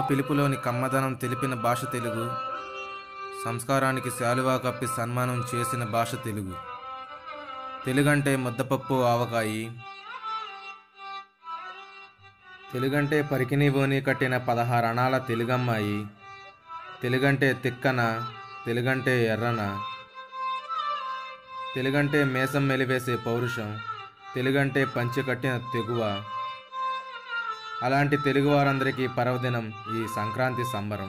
పిలుపులోని కమ్మదనం తెలిపిన భాష తెలుగు సంస్కారానికి శాలువా కప్పి సన్మానం చేసిన భాష తెలుగు తెలుగంటే ముద్దపప్పు ఆవకాయి తెలుగంటే పరికిని బోని కట్టిన పదహారు అణాల తెలుగమ్మాయి తెలుగంటే తిక్కన తెలుగంటే ఎర్రన తెలుగంటే మేసం మెలివేసే పౌరుషం తెలుగంటే పంచె కట్టిన తెగువ అలాంటి తెలుగు వారందరికీ పర్వదినం ఈ సంక్రాంతి సంబరం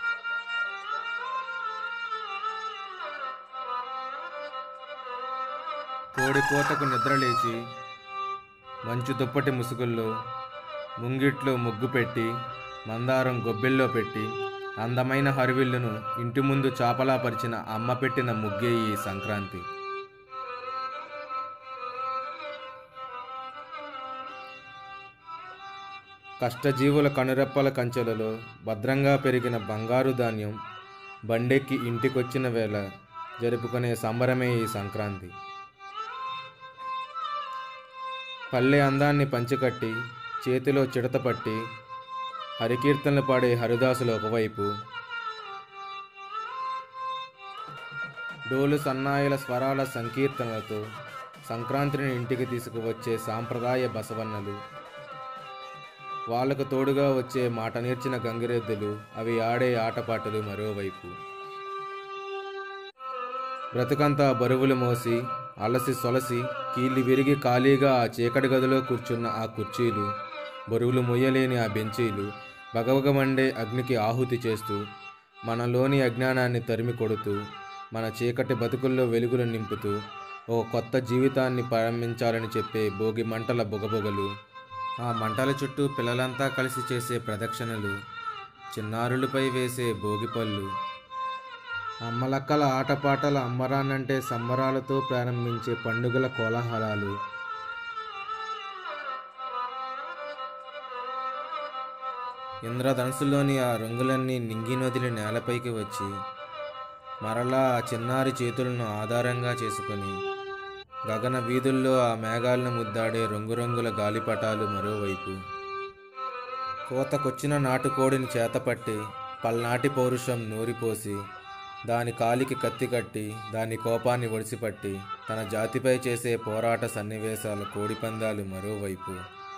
కోడి కోతకు నిద్రలేచి మంచు దుప్పటి ముసుగుల్లో ముంగిట్లో ముగ్గు పెట్టి మందారం గొబ్బెల్లో పెట్టి అందమైన హరివిల్లును ఇంటి ముందు చాపలా పరిచిన అమ్మ పెట్టిన ముగ్గే ఈ సంక్రాంతి కష్టజీవుల కనురెప్పల కంచెలలో భద్రంగా పెరిగిన బంగారు ధాన్యం బండెక్కి ఇంటికొచ్చిన వేళ జరుపుకునే సంబరమే ఈ సంక్రాంతి పల్లె అందాన్ని పంచికట్టి చేతిలో చిడత పట్టి హరికీర్తనలు పాడే హరిదాసులు ఒకవైపు డోలు సన్నాయిల స్వరాల సంకీర్తనలతో సంక్రాంతిని ఇంటికి తీసుకువచ్చే సాంప్రదాయ బసవన్నలు వాళ్లకు తోడుగా వచ్చే మాట నేర్చిన గంగిరెద్దులు అవి ఆడే ఆటపాటలు మరోవైపు బ్రతుకంతా బరువులు మోసి అలసి సొలసి కీళ్ళు విరిగి ఖాళీగా ఆ చీకటి గదిలో కూర్చున్న ఆ కుర్చీలు బరువులు మొయ్యలేని ఆ బెంచీలు బగబగమండే అగ్నికి ఆహుతి చేస్తూ మనలోని అజ్ఞానాన్ని తరిమి కొడుతూ మన చీకటి బతుకుల్లో వెలుగులు నింపుతూ ఓ కొత్త జీవితాన్ని ప్రారంభించాలని చెప్పే భోగి మంటల బొగబొగలు ఆ మంటల చుట్టూ పిల్లలంతా కలిసి చేసే ప్రదక్షిణలు చిన్నారులపై వేసే భోగిపళ్ళు అమ్మలక్కల ఆటపాటల అమ్మరానంటే సంబరాలతో ప్రారంభించే పండుగల కోలాహలాలు ఇంద్రధనుసులోని ఆ రంగులన్నీ నింగి నదిలి నేలపైకి వచ్చి మరలా ఆ చిన్నారి చేతులను ఆధారంగా చేసుకొని గగన వీధుల్లో ఆ మేఘాలను ముద్దాడే రంగురంగుల గాలిపటాలు మరోవైపు కోతకొచ్చిన నాటుకోడిని చేతపట్టి పల్నాటి పౌరుషం నూరిపోసి దాని కాలికి కత్తి కట్టి దాని కోపాన్ని ఒడిసిపట్టి తన జాతిపై చేసే పోరాట సన్నివేశాల కోడిపందాలు మరోవైపు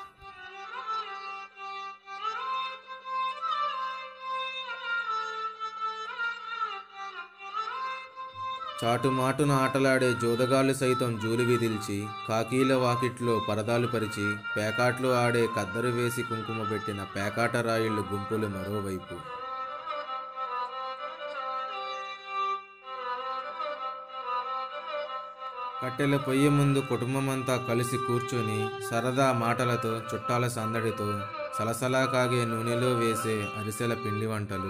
చాటుమాటున ఆటలాడే జోదగాళ్ళు సైతం జూలు విదిల్చి కాకీల వాకిట్లో పరదాలు పరిచి పేకాట్లు ఆడే కద్దరు వేసి కుంకుమ పెట్టిన పేకాట రాయిళ్ళు గుంపులు మరోవైపు కట్టెల పొయ్యి ముందు కుటుంబమంతా కలిసి కూర్చొని సరదా మాటలతో చుట్టాల సందడితో సలసలా కాగే నూనెలో వేసే అరిసెల పిండి వంటలు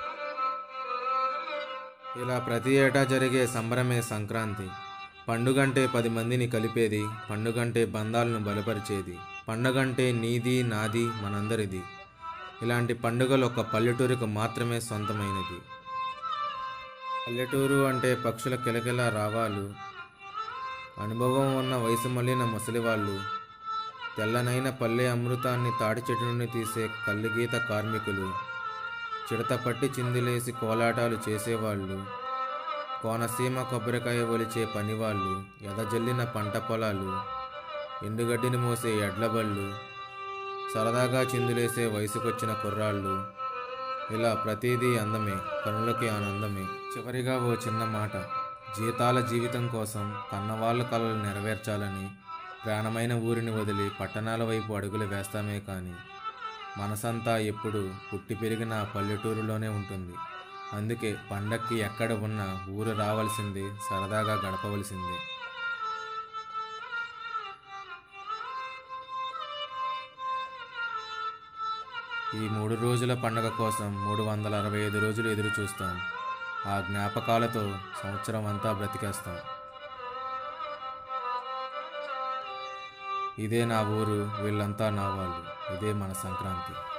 ఇలా ప్రతి ఏటా జరిగే సంబరమే సంక్రాంతి పండుగంటే పది మందిని కలిపేది పండుగంటే బంధాలను బలపరిచేది పండుగంటే నీది నాది మనందరిది ఇలాంటి పండుగలు ఒక పల్లెటూరుకు మాత్రమే సొంతమైనది పల్లెటూరు అంటే పక్షుల కిలకిల రావాలు అనుభవం ఉన్న వయసు మళ్ళిన ముసలివాళ్ళు తెల్లనైన పల్లె అమృతాన్ని తాటి చెట్టు నుండి తీసే కల్లుగీత కార్మికులు చిడత పట్టి చిందులేసి కోలాటాలు చేసేవాళ్ళు కోనసీమ కొబ్బరికాయ ఒలిచే పనివాళ్ళు ఎదజల్లిన పంట పొలాలు ఎండుగడ్డిని మోసే ఎడ్లబళ్ళు సరదాగా చిందులేసే వయసుకొచ్చిన కుర్రాళ్ళు ఇలా ప్రతిదీ అందమే కనులకి ఆనందమే చివరిగా ఓ చిన్న మాట జీతాల జీవితం కోసం కన్నవాళ్ళ కలలు నెరవేర్చాలని ప్రాణమైన ఊరిని వదిలి పట్టణాల వైపు అడుగులు వేస్తామే కానీ మనసంతా ఎప్పుడు పుట్టి పెరిగిన ఆ పల్లెటూరులోనే ఉంటుంది అందుకే పండక్కి ఎక్కడ ఉన్నా ఊరు రావాల్సిందే సరదాగా గడపవలసిందే ఈ మూడు రోజుల పండగ కోసం మూడు వందల అరవై ఐదు రోజులు ఎదురు చూస్తాం ఆ జ్ఞాపకాలతో సంవత్సరం అంతా బ్రతికేస్తాం ఇదే నా ఊరు వీళ్ళంతా నా వాళ్ళు ఇదే మన సంక్రాంతి